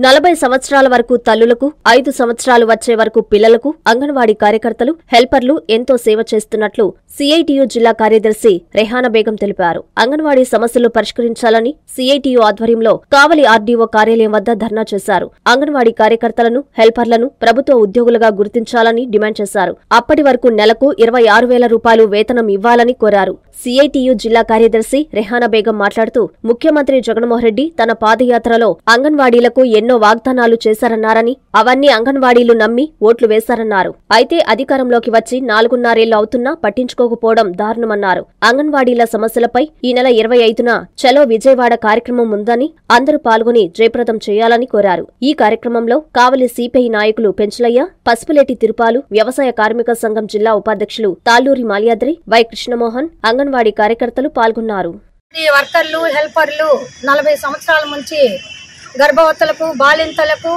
నలభై సంవత్సరాల వరకు తల్లులకు ఐదు సంవత్సరాలు వచ్చే వరకు పిల్లలకు అంగన్వాడీ కార్యకర్తలు హెల్పర్లు ఎంతో సేవ చేస్తున్నట్లు సిఐటియు జిల్లా కార్యదర్శి రెహానా బేగం తెలిపారు అంగన్వాడీ సమస్యలు పరిష్కరించాలని సిఐటియు ఆధ్వర్యంలో కావలి ఆర్డీఓ కార్యాలయం వద్ద ధర్నా చేశారు అంగన్వాడీ కార్యకర్తలను హెల్పర్లను ప్రభుత్వ ఉద్యోగులుగా గుర్తించాలని డిమాండ్ చేశారు అప్పటి వరకు నెలకు ఇరవై ఆరు వేల రూపాయలు వేతనం ఇవ్వాలని కోరారు సిఐటియు జిల్లా కార్యదర్శి రెహానా బేగం మాట్లాడుతూ ముఖ్యమంత్రి జగన్మోహన్ రెడ్డి తన పాదయాత్రలో అంగన్వాడీలకు ఎన్నో వాగ్దానాలు చేశారన్నారని అవన్నీ అంగన్వాడీలు నమ్మి ఓట్లు వేశారన్నారు అయితే అధికారంలోకి వచ్చి నాలుగున్నరేళ్లు అవుతున్నా పట్టించుకోకపోవడం దారుణమన్నారు అంగన్వాడీల సమస్యలపై ఈ నెల ఇరవై ఐదున చలో విజయవాడ కార్యక్రమం ఉందని అందరూ పాల్గొని జయప్రదం చేయాలని కోరారు ఈ కార్యక్రమంలో కావలి సిపిఐ నాయకులు పెంచలయ్య పసుపులేటి తిరుపాలు వ్యవసాయ కార్మిక సంఘం జిల్లా ఉపాధ్యక్షులు తాళ్లూరి మాల్యాద్రి వై కృష్ణమోహన్ అంగన్వాడీ కార్యకర్తలు పాల్గొన్నారు ఈ వర్కర్లు హెల్పర్లు నలభై సంవత్సరాల నుంచి గర్భవతులకు బాలింతలకు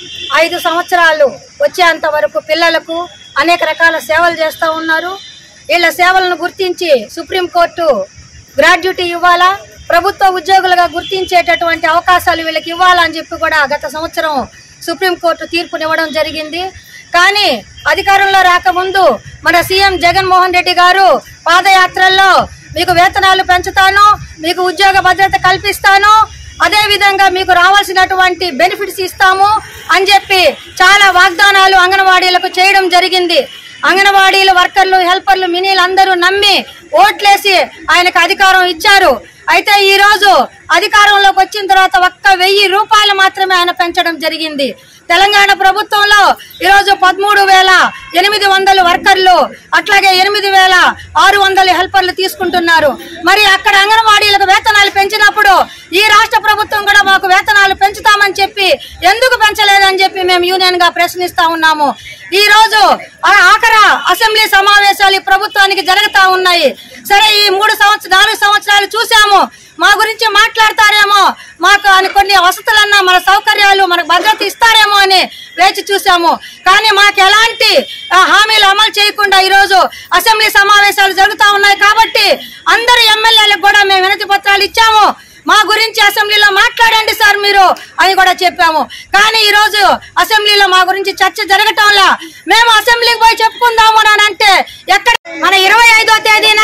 ఐదు సంవత్సరాలు వచ్చేంత వరకు పిల్లలకు అనేక రకాల సేవలు చేస్తూ ఉన్నారు వీళ్ళ సేవలను గుర్తించి సుప్రీంకోర్టు గ్రాడ్యుటీ ఇవ్వాలా ప్రభుత్వ ఉద్యోగులుగా గుర్తించేటటువంటి అవకాశాలు వీళ్ళకి ఇవ్వాలని చెప్పి కూడా గత సంవత్సరం సుప్రీంకోర్టు తీర్పునివ్వడం జరిగింది కానీ అధికారంలో రాకముందు మన సీఎం జగన్మోహన్ రెడ్డి గారు పాదయాత్రల్లో మీకు వేతనాలు పెంచుతాను మీకు ఉద్యోగ భద్రత కల్పిస్తాను అదే విధంగా మీకు రావాల్సినటువంటి బెనిఫిట్స్ ఇస్తాము అని చెప్పి చాలా వాగ్దానాలు అంగన్వాడీలకు చేయడం జరిగింది అంగన్వాడీలు వర్కర్లు హెల్పర్లు మినీలు అందరూ నమ్మి ఓట్లేసి ఆయనకు అధికారం ఇచ్చారు అయితే ఈ రోజు అధికారంలోకి వచ్చిన తర్వాత ఒక్క వెయ్యి రూపాయలు మాత్రమే ఆయన పెంచడం జరిగింది తెలంగాణ ప్రభుత్వంలో ఈరోజు పదమూడు వేల ఎనిమిది వందల వర్కర్లు అట్లాగే ఎనిమిది వేల ఆరు వందల హెల్పర్లు తీసుకుంటున్నారు మరి అక్కడ అంగన్వాడీలకు వేతనాలు పెంచినప్పుడు ఈ రాష్ట్ర ప్రభుత్వం కూడా మాకు వేతనాలు పెంచుతామని చెప్పి ఎందుకు పెంచలేదని చెప్పి మేము యూనియన్ గా ప్రశ్నిస్తా ఉన్నాము ఈ రోజు ఆ ఆఖర అసెంబ్లీ సమావేశాలు ఈ ప్రభుత్వానికి జరుగుతా ఉన్నాయి సరే ఈ మూడు సంవత్సరాలు నాలుగు సంవత్సరాలు చూసాము మా గురించి మాట్లాడతారేమో మాకు అని కొన్ని వసతులన్నా మన సౌకర్యాలు మనకు భద్రత ఇస్తారేమో అని వేచి చూసాము కానీ మాకు ఎలాంటి ఆ, హామీలు అమలు చేయకుండా ఈరోజు అసెంబ్లీ సమావేశాలు జరుగుతా ఉన్నాయి కాబట్టి అందరు ఎమ్మెల్యేలకు కూడా మేము వినతి పత్రాలు ఇచ్చాము మా గురించి అసెంబ్లీలో మాట్లాడండి సార్ మీరు అని కూడా చెప్పాము కానీ ఈ రోజు అసెంబ్లీలో మా గురించి చర్చ జరగటంలా మేము అసెంబ్లీకి పోయి చెప్పుకుందాము అని అంటే ఎక్కడ మన ఇరవై ఐదో తేదీన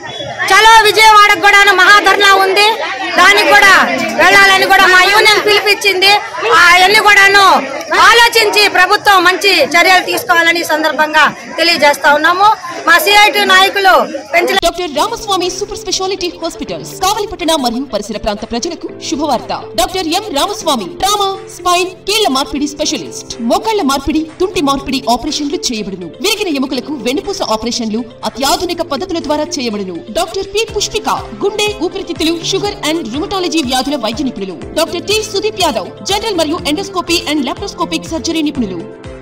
చలో విజయవాడకు కూడా మహాధర్నా ఉంది దానికి కూడా వెళ్ళాలని కూడా మా యూనియన్ పిలిపించింది అవన్నీ కూడాను ఆలోచించి ప్రభుత్వం మంచి చర్యలు తీసుకోవాలని ఈ సందర్భంగా తెలియజేస్తా ఉన్నాము మా సిఐటి నాయకులు Penchala doctor Ramaswamy super speciality hospitals కావలిపట్టణ మరియు పరిసర ప్రాంత ప్రజలకు శుభవార్త doctor M Ramaswamy trauma spine కీళ్ల మార్పిడి స్పెషలిస్ట్ మోకాళ్ల మార్పిడి తుంటి మార్పిడి ఆపరేషన్లు చేయబడును విరిగిన ఎముకలకు వెన్నుపూస ఆపరేషన్లు అత్యాధునిక పద్ధతుల ద్వారా చేయబడును డాక్టర్ పి పుష్పిక గుండె ఊపిరితిత్తులు షుగర్ అండ్ రుమటాలజీ వ్యాధుల వైద్య నిపుణులు doctor T Sudeep Yadav general మరియు ఎండోస్కోపీ అండ్ లాప్రోస్కోపిక్ సర్జరీ నిపుణులు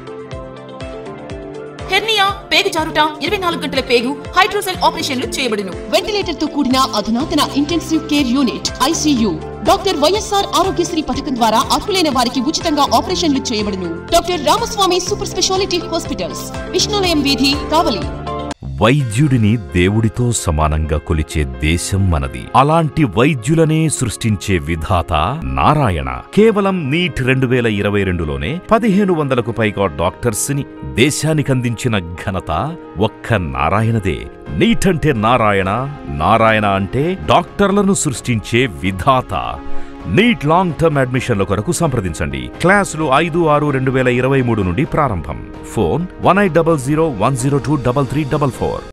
హెర్నియా పేగు జారుట ఇరవై నాలుగు గంటల పేగు హైడ్రోసెల్ ఆపరేషన్లు చేయబడును వెంటిలేటర్ తో కూడిన అధునాతన intensive care unit ICU doctor YSR Aarogyasri పథకం ద్వారా అర్హులైన వారికి ఉచితంగా ఆపరేషన్లు చేయబడును doctor Ramaswamy super speciality hospitals Vishnulayam వీధి కావలి వైద్యుడిని దేవుడితో సమానంగా కొలిచే దేశం మనది అలాంటి వైద్యులనే సృష్టించే విధాత నారాయణ కేవలం నీట్ రెండు వేల ఇరవై రెండులోనే పదిహేను వందలకు పైగా డాక్టర్స్ ని దేశానికందించిన ఘనత ఒక్క నారాయణదే నీట్ అంటే నారాయణ నారాయణ అంటే డాక్టర్లను సృష్టించే విధాత నీట్ లాంగ్ టర్మ్ అడ్మిషన్ల కొరకు సంప్రదించండి క్లాసులు ఐదు ఆరు రెండు వేల ఇరవై మూడు నుండి ప్రారంభం phone one eight double zero one zero two double three double four